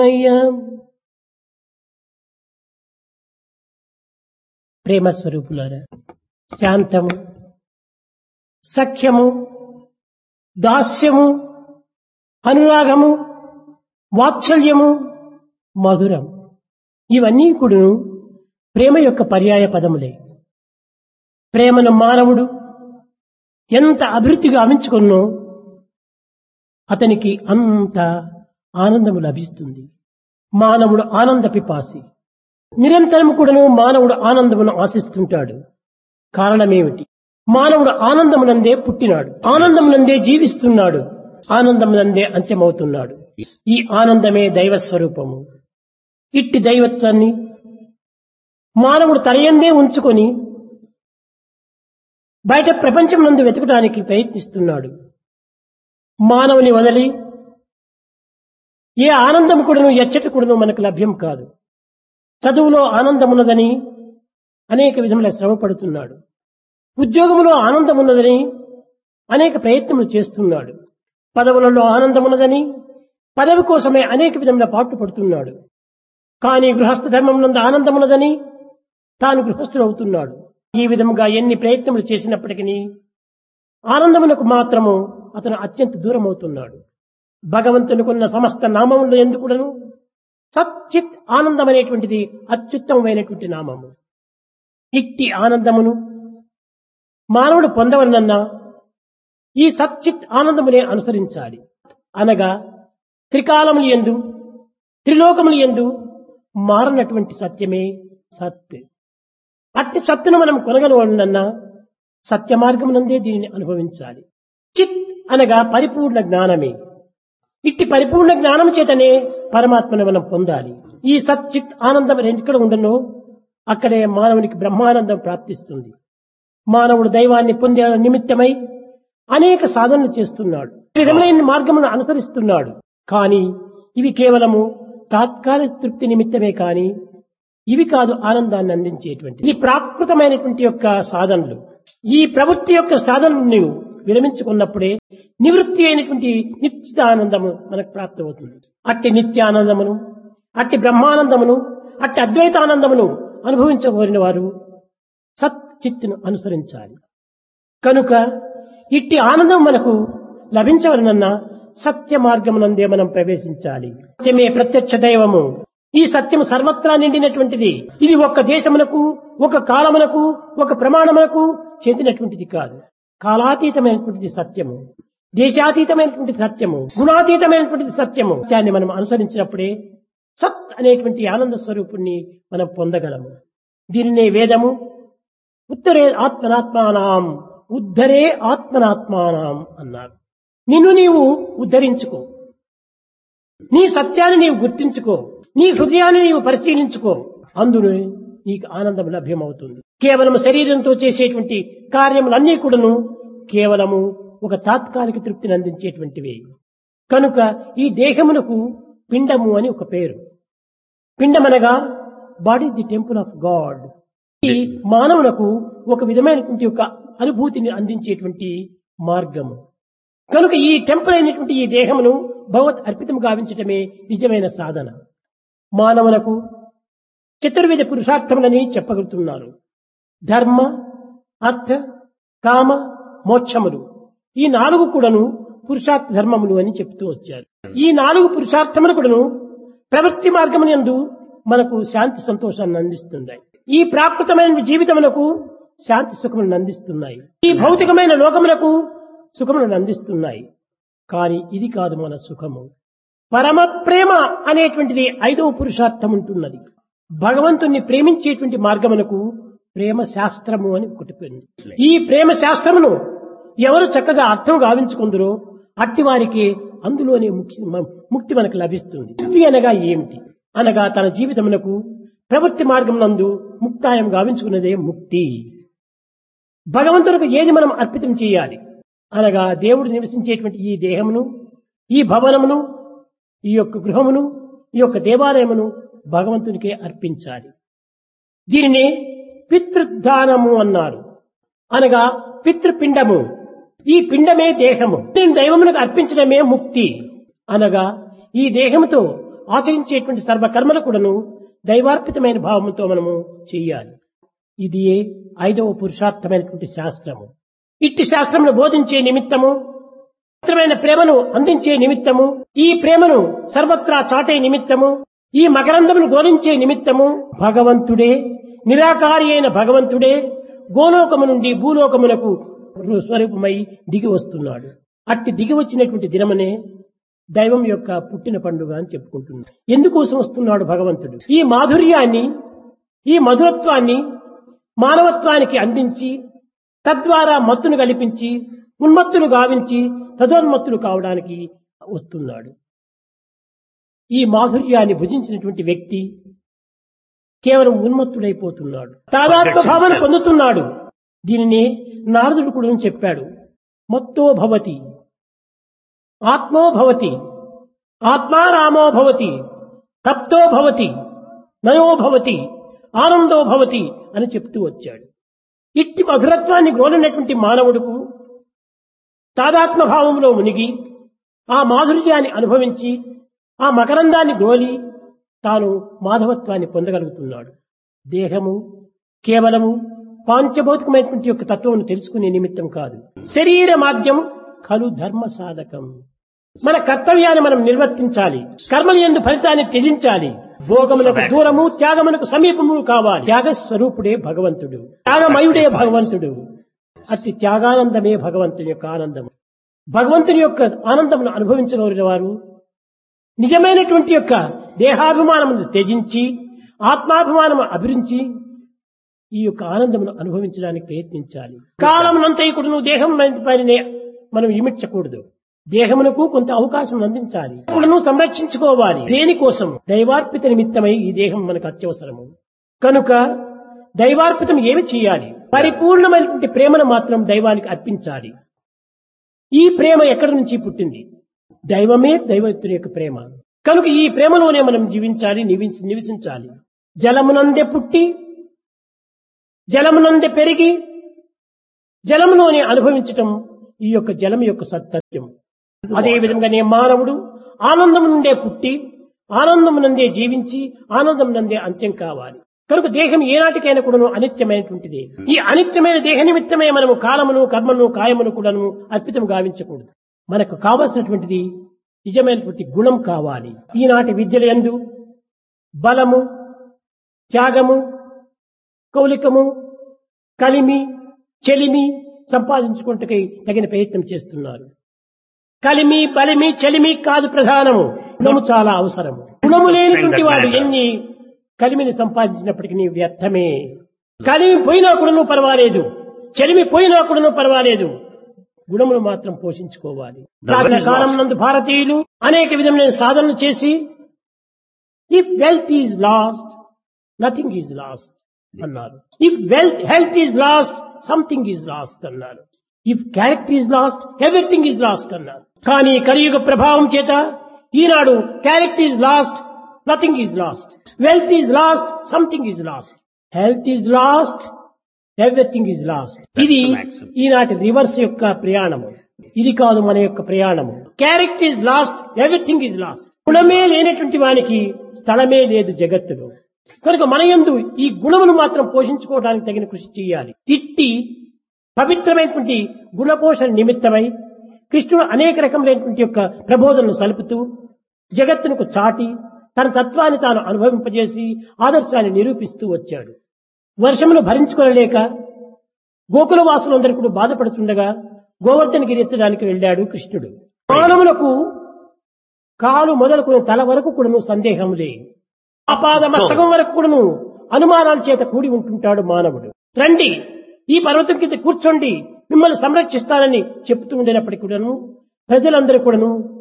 అయ్యా ప్రేమ స్వరూపులారా శాంతము సఖ్యము దాస్యము అనురాగము వాత్సల్యము మధురం ఇవన్నీ కూడా ప్రేమ యొక్క పర్యాయ పదములే ప్రేమను మానవుడు ఎంత అభివృద్ధిగా అమించుకున్నో అతనికి అంత ఆనందము లభిస్తుంది మానవుడు ఆనంద పిపాసి నిరంతరం కూడాను మానవుడు ఆనందమును ఆశిస్తుంటాడు కారణమేమిటి మానవుడు ఆనందమునందే పుట్టినాడు ఆనందమునందే జీవిస్తున్నాడు ఆనందమునందే అంత్యమవుతున్నాడు ఈ ఆనందమే దైవ స్వరూపము ఇట్టి దైవత్వాన్ని మానవుడు తరయందే ఉంచుకొని బయట ప్రపంచం నందు వెతకడానికి ప్రయత్నిస్తున్నాడు మానవుని వదిలి ఏ ఆనందం కూడాను ఎచ్చటి కూడాను మనకు లభ్యం కాదు చదువులో ఆనందమున్నదని అనేక విధముల శ్రమ పడుతున్నాడు ఉద్యోగములో ఆనందమున్నదని అనేక ప్రయత్నములు చేస్తున్నాడు పదవులలో ఆనందమున్నదని పదవి కోసమే అనేక విధముల పాటు పడుతున్నాడు కానీ గృహస్థ ధర్మం నందు ఆనందమున్నదని తాను గృహస్థుడు అవుతున్నాడు ఈ విధముగా ఎన్ని ప్రయత్నములు చేసినప్పటికీ ఆనందమునకు మాత్రము అతను అత్యంత దూరం అవుతున్నాడు భగవంతునికున్న సమస్త నామములు ఎందుకుడను సచ్చిత్ ఆనందం అనేటువంటిది అత్యుత్తమమైనటువంటి నామము ఇట్టి ఆనందమును మానవుడు పొందవలనన్నా ఈ సచ్చిత్ ఆనందమునే అనుసరించాలి అనగా త్రికాలములు ఎందు త్రిలోకములు ఎందు మారనటువంటి సత్యమే సత్ అట్టి సత్తును మనం కొనగలవలనన్నా సత్య మార్గమునందే దీనిని అనుభవించాలి చిత్ అనగా పరిపూర్ణ జ్ఞానమే ఇట్టి పరిపూర్ణ జ్ఞానం చేతనే పరమాత్మను మనం పొందాలి ఈ సచ్చిత్ ఆనందం ఎక్కడ ఉండనో అక్కడే మానవునికి బ్రహ్మానందం ప్రాప్తిస్తుంది మానవుడు దైవాన్ని పొందే నిమిత్తమై అనేక సాధనలు చేస్తున్నాడు విధములైన మార్గమును అనుసరిస్తున్నాడు కానీ ఇవి కేవలము తాత్కాలిక తృప్తి నిమిత్తమే కాని ఇవి కాదు ఆనందాన్ని అందించేటువంటి ఇది ప్రాకృతమైనటువంటి యొక్క సాధనలు ఈ ప్రవృత్తి యొక్క సాధనలు నీవు విరమించుకున్నప్పుడే నివృత్తి అయినటువంటి నిత్యానందము మనకు ప్రాప్తమవుతుంది అట్టి నిత్యానందమును అట్టి బ్రహ్మానందమును అట్టి అద్వైతానందమును అనుభవించబోరిన వారు సత్ చిత్తును అనుసరించాలి కనుక ఇట్టి ఆనందం మనకు లభించవలనన్నా సత్య మార్గమునందే మనం ప్రవేశించాలి సత్యమే ప్రత్యక్ష దైవము ఈ సత్యము సర్వత్రా నిండినటువంటిది ఇది ఒక దేశమునకు ఒక కాలమునకు ఒక ప్రమాణమునకు చెందినటువంటిది కాదు కాలాతీతమైనటువంటిది సత్యము దేశాతీతమైనటువంటి సత్యము గుణాతీతమైనటువంటిది సత్యము దాన్ని మనం అనుసరించినప్పుడే సత్ అనేటువంటి ఆనంద స్వరూపుణ్ణి మనం పొందగలము దీనినే వేదము ఉత్తరే ఆత్మనాత్మానాం ఉద్ధరే ఆత్మనాత్మానాం అన్నారు నిన్ను నీవు ఉద్ధరించుకో నీ సత్యాన్ని నీవు గుర్తించుకో నీ హృదయాన్ని నీవు పరిశీలించుకో అందులో నీకు ఆనందం లభ్యమవుతుంది కేవలం శరీరంతో చేసేటువంటి కార్యములన్నీ కూడాను కేవలము ఒక తాత్కాలిక తృప్తిని అందించేటువంటివే కనుక ఈ దేహమునకు పిండము అని ఒక పేరు పిండమనగా body the temple of God ఈ మానవులకు ఒక విధమైనటువంటి ఒక అనుభూతిని అందించేటువంటి మార్గము కనుక ఈ టెంపుల్ అయినటువంటి ఈ దేహమును భగవత్ అర్పితం గావించటమే నిజమైన సాధన మానవులకు చతుర్విధ పురుషార్థములని చెప్పగలుగుతున్నారు ధర్మ అర్థ కామ మోక్షములు ఈ నాలుగు కూడాను పురుషార్థ ధర్మములు అని చెప్తూ వచ్చారు ఈ నాలుగు పురుషార్థములు కూడాను ప్రవృత్తి మార్గమునందు ఎందు మనకు శాంతి సంతోషాన్ని అందిస్తున్నాయి ఈ ప్రాకృతమైన జీవితమునకు శాంతి సుఖములను అందిస్తున్నాయి ఈ భౌతికమైన లోకములకు సుఖములను అందిస్తున్నాయి కానీ ఇది కాదు మన సుఖము పరమ ప్రేమ అనేటువంటిది ఐదవ పురుషార్థం ఉంటున్నది భగవంతుణ్ణి ప్రేమించేటువంటి మార్గమునకు ప్రేమ శాస్త్రము అని ఒకటి పేరు ఈ ప్రేమ శాస్త్రమును ఎవరు చక్కగా అర్థం గావించుకుందరో అట్టి వారికి అందులోనే ముక్తి ముక్తి మనకు లభిస్తుంది ముక్తి అనగా ఏమిటి అనగా తన జీవితమునకు ప్రవృత్తి మార్గం నందు ముక్తాయం గావించుకున్నదే ముక్తి భగవంతునికి ఏది మనం అర్పితం చేయాలి అనగా దేవుడు నివసించేటువంటి ఈ దేహమును ఈ భవనమును ఈ యొక్క గృహమును ఈ యొక్క దేవాలయమును భగవంతునికే అర్పించాలి దీనిని పితృదానము అన్నారు అనగా పితృపిండము ఈ పిండమే దేహము దీని దైవమునకు అర్పించడమే ముక్తి అనగా ఈ దేహముతో ఆచరించేటువంటి సర్వ కర్మలు కూడాను దైవార్పితమైన భావంతో మనము చేయాలి ఇది ఐదవ పురుషార్థమైనటువంటి శాస్త్రము ఇట్టి శాస్త్రమును బోధించే నిమిత్తము పవిత్రమైన ప్రేమను అందించే నిమిత్తము ఈ ప్రేమను సర్వత్రా చాటే నిమిత్తము ఈ మకరందమును గోలించే నిమిత్తము భగవంతుడే నిరాకారి అయిన భగవంతుడే గోలోకము నుండి భూలోకమునకు స్వరూపమై దిగి వస్తున్నాడు అట్టి దిగి వచ్చినటువంటి దినమనే దైవం యొక్క పుట్టిన పండుగ అని చెప్పుకుంటున్నాడు ఎందుకోసం వస్తున్నాడు భగవంతుడు ఈ మాధుర్యాన్ని ఈ మధురత్వాన్ని మానవత్వానికి అందించి తద్వారా మత్తును కల్పించి ఉన్మత్తులు గావించి తదోన్మత్తులు కావడానికి వస్తున్నాడు ఈ మాధుర్యాన్ని భుజించినటువంటి వ్యక్తి కేవలం ఉన్మత్తుడైపోతున్నాడు తాదాత్మ భావన పొందుతున్నాడు దీనిని నారదుడు కూడా చెప్పాడు మత్తో భవతి ఆత్మో భవతి ఆత్మారామో భవతి తప్తో భవతి నయో భవతి ఆనందో భవతి అని చెప్తూ వచ్చాడు ఇట్టి మధురత్వాన్ని గ్రోలినటువంటి మానవుడుకు తాదాత్మ భావంలో మునిగి ఆ మాధుర్యాన్ని అనుభవించి ఆ మకరందాన్ని గ్రోలి తాను మాధవత్వాన్ని పొందగలుగుతున్నాడు దేహము కేవలము పాంచభౌతికమైనటువంటి యొక్క తత్వమును తెలుసుకునే నిమిత్తం కాదు శరీర మాధ్యం కలు ధర్మ సాధకం మన కర్తవ్యాన్ని మనం నిర్వర్తించాలి కర్మలు ఎందు ఫలితాన్ని త్యజించాలి భోగములకు దూరము త్యాగమునకు సమీపము కావాలి త్యాగ స్వరూపుడే భగవంతుడు త్యాగమయుడే భగవంతుడు అట్టి త్యాగానందమే భగవంతుని యొక్క ఆనందం భగవంతుని యొక్క ఆనందమును అనుభవించగలిగిన వారు నిజమైనటువంటి యొక్క దేహాభిమానమును త్యజించి ఆత్మాభిమానము అభిరించి ఈ యొక్క ఆనందమును అనుభవించడానికి ప్రయత్నించాలి కాలమునంతైకుడును దేహం పైననే మనం ఇమిడ్చకూడదు దేహమునకు కొంత అవకాశం అందించాలి ఇప్పుడును సంరక్షించుకోవాలి దేనికోసం దైవార్పిత నిమిత్తమై ఈ దేహం మనకు అత్యవసరము కనుక దైవార్పితం ఏమి చేయాలి పరిపూర్ణమైనటువంటి ప్రేమను మాత్రం దైవానికి అర్పించాలి ఈ ప్రేమ ఎక్కడి నుంచి పుట్టింది దైవమే దైవత్తుని యొక్క ప్రేమ కనుక ఈ ప్రేమలోనే మనం జీవించాలి నివించి నివసించాలి జలమునందే పుట్టి జలమునందే పెరిగి జలములోనే అనుభవించటం ఈ యొక్క జలం యొక్క సత్యం అదే విధంగానే మానవుడు ఆనందం నుండే పుట్టి ఆనందం నందే జీవించి ఆనందం నందే అంత్యం కావాలి కనుక దేహం ఏనాటికైనా కూడాను అనిత్యమైనటువంటిది ఈ అనిత్యమైన దేహ నిమిత్తమే మనము కాలమును కర్మను కాయమును కూడాను అర్పితం గావించకూడదు మనకు కావలసినటువంటిది నిజమైనటువంటి గుణం కావాలి ఈనాటి విద్యల యందు బలము త్యాగము కౌలికము కలిమి చెలిమి సంపాదించుకుంటకై తగిన ప్రయత్నం చేస్తున్నారు కలిమి బలిమి చలిమి కాదు ప్రధానము గుణము చాలా అవసరము గుణము లేనటువంటి వాడు ఎన్ని కలిమిని సంపాదించినప్పటికీ వ్యర్థమే కలిమి పోయినా కూడాను పర్వాలేదు చలిమి పోయినా కూడాను పర్వాలేదు గుణములు మాత్రం పోషించుకోవాలి ప్రాచీన కాలం నందు భారతీయులు అనేక విధమైన సాధనలు చేసి if wealth is lost nothing is lost అన్నారు if wealth health is lost something is lost అన్నారు if character is lost everything is lost అన్నారు కానీ కలియుగ ప్రభావం చేత ఈనాడు character is lost nothing is lost wealth is lost something is lost health is lost everything is lost ఇది ఈనాటి reverse యొక్క ప్రయాణము ఇది కాదు మన యొక్క ప్రయాణము character is lost everything is lost గుణమే లేనటువంటి వానికి స్థలమే లేదు జగత్తులో కనుక మన యందు ఈ గుణమును మాత్రం పోషించుకోవడానికి తగిన కృషి చేయాలి ఇట్టి పవిత్రమైనటువంటి గుణపోషణ నిమిత్తమై కృష్ణుడు అనేక రకములైనటువంటి యొక్క ప్రబోధనలు సలుపుతూ జగత్తునకు చాటి తన తత్వాన్ని తాను అనుభవింపజేసి ఆదర్శాన్ని నిరూపిస్తూ వచ్చాడు వర్షమును భరించుకోలేక గోకుల వాసులందరూ కూడా బాధపడుతుండగా గోవర్ధనగిరి ఎత్తడానికి వెళ్ళాడు కృష్ణుడు మానవులకు కాలు మొదలుకుని తల వరకు కూడాను సందేహములే అపాద మస్తకం వరకు కూడాను అనుమానాల చేత కూడి ఉంటుంటాడు మానవుడు రండి ఈ పర్వతం కింద కూర్చోండి మిమ్మల్ని సంరక్షిస్తానని చెప్తూ ఉండినప్పటికీ కూడాను ప్రజలందరూ కూడాను